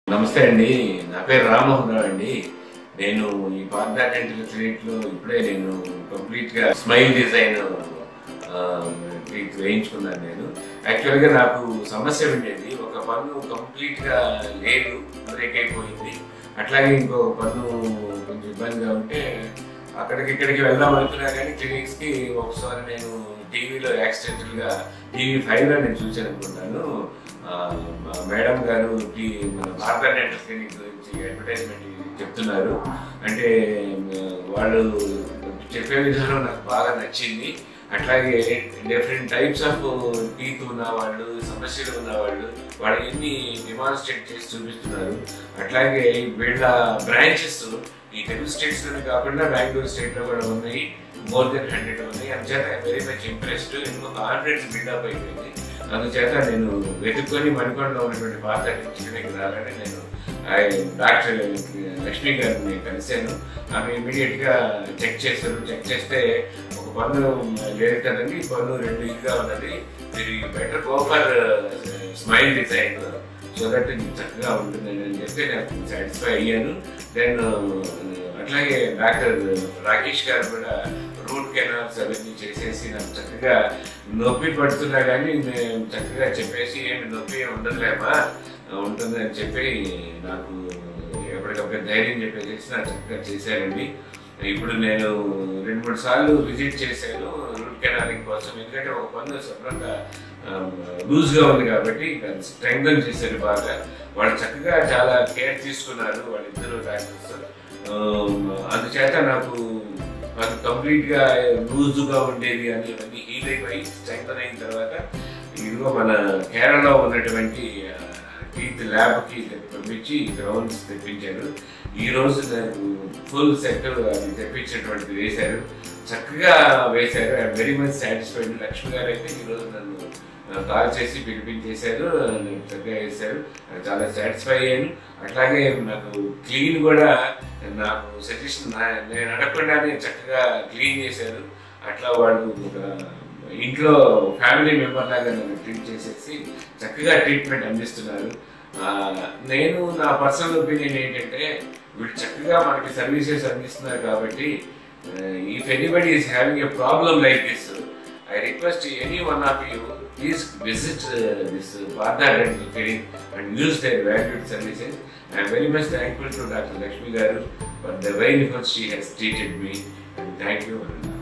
నమస్తే అండి నా పేరు రామ్మోహన్ రావు అండి నేను ఈ పార్దా డెంటల్ క్లినిక్ లో ఇప్పుడే నేను కంప్లీట్ గా స్మైల్ డిజైన్ క్లినిక్ వేయించుకున్నాను నేను యాక్చువల్ గా నాకు సమస్య ఉండేది ఒక పన్ను కంప్లీట్ గా లేదు బ్రేక్ అయిపోయింది అట్లాగే ఇంకో పన్ను కొంచెం ఇబ్బందిగా ఉంటే అక్కడికి ఇక్కడికి వెళ్దాం అనుకున్నా కానీ క్లినిక్స్ కి ఒకసారి నేను టీవీలో యాక్సిడెంటల్ గా టీవీ ఫైవ్ లో నేను చూశాను అనుకుంటాను ఆ, మా మేడం గారు ఈ మన భారత డెంటల్ క్లినిక్ గురించి అడ్వర్టైజ్మెంట్ చెప్తున్నారు అంటే ఆ, వాళ్ళు చెప్పే విధానం నాకు బాగా నచ్చింది అట్లాగే డిఫరెంట్ టైప్స్ ఆఫ్ టీత్ ఉన్న వాళ్ళు సమస్యలు ఉన్న వాళ్ళు వాళ్ళు ఎన్ని డిమాన్స్ట్రేట్ చేసి చూపిస్తున్నారు అట్లాగే వీళ్ళ బ్రాంచెస్ ఈ తెలుగు స్టేట్స్ లోనే కాకుండా బెంగళూరు స్టేట్ లో కూడా ఉన్నాయి మోర్ దెన్ హండ్రెడ్ ఉన్నాయి అందుచేత వెరీ మచ్ ఇంప్రెస్డ్ ఎందుకు కాన్ఫిడెన్స్ బిల్డప్ అయిపోయింది అందుచేత నేను వెతుక్కొని మణికొండలో ఉన్నటువంటి పాత క్లినిక్ రాగానే నేను ఆయన డాక్టర్ లక్ష్మి గారిని కలిశాను ఆమె ఇమీడియట్ గా చెక్ చేశారు చెక్ చేస్తే ఒక పన్ను లేదు కదండి ఈ పన్ను రెండు ఇదిగా ఉన్నది మీరు better go for smile design so that ఇది చక్కగా ఉంటుంది అని చెప్పి నాకు సాటిస్ఫై అయ్యాను దెన్ అట్లాగే డాక్టర్ రాకేష్ గారు కూడా రూట్ కెనాల్స్ అవన్నీ చేసేసి నాకు చక్కగా నొప్పి పడుతున్నా కానీ నేను చక్కగా చెప్పేసి ఏమి నొప్పి ఏమి ఉండదులేమా ఉంటుంది అని చెప్పి నాకు ఎప్పటికప్పుడు ధైర్యం చెప్పేసి నాకు చక్కగా చేశారండి ఇప్పుడు నేను రెండు మూడు సార్లు విజిట్ చేశాను రూట్ కెనాలింగ్ కోసం ఎందుకంటే ఒక పన్ను శుభ్రంగా లూజ్ గా ఉంది కాబట్టి స్ట్రెంగ్ చేశారు బాగా వాళ్ళు చక్కగా చాలా కేర్ తీసుకున్నారు వాళ్ళిద్దరు డాక్టర్స్ అందుచేత నాకు నాకు కంప్లీట్ గా లూజ్ గా ఉండేది అని ఇవన్నీ హీల్ అయిపోయి స్ట్రెంగ్ అయిన తర్వాత ఇదిగో మన కేరళలో ఉన్నటువంటి టీత్ ల్యాబ్ కి పంపించి గ్రౌండ్స్ తెప్పించారు ఈ రోజు నాకు ఫుల్ సెట్ అది తెప్పించినటువంటిది వేశారు చక్కగా వేశారు I'm very much satisfied Lakshmi garu అయితే ఈ రోజు నన్ను కాల్ చేసి పిలిపించేశారు నేను చక్కగా వేశారు నాకు చాలా సాటిస్ఫై అయ్యాను అట్లాగే నాకు క్లీన్ కూడా నాకు సజెషన్ నేను అడగకుండానే చక్కగా క్లీన్ చేశారు అట్లా వాళ్ళు ఒక ఇంట్లో ఫ్యామిలీ మెంబర్ లాగా నన్ను ట్రీట్ చేసేసి చక్కగా ట్రీట్మెంట్ అందిస్తున్నారు ఆ, నేను నా పర్సనల్ ఒపీనియన్ ఏంటంటే వీళ్ళు చక్కగా మనకి సర్వీసెస్ అందిస్తున్నారు కాబట్టి if anybody is having a problem like this I request any one of you please visit this Parda dental clinic and use their valued services I'm very much thankful to doctor Lakshmi garu for the way in which she has treated me and thank you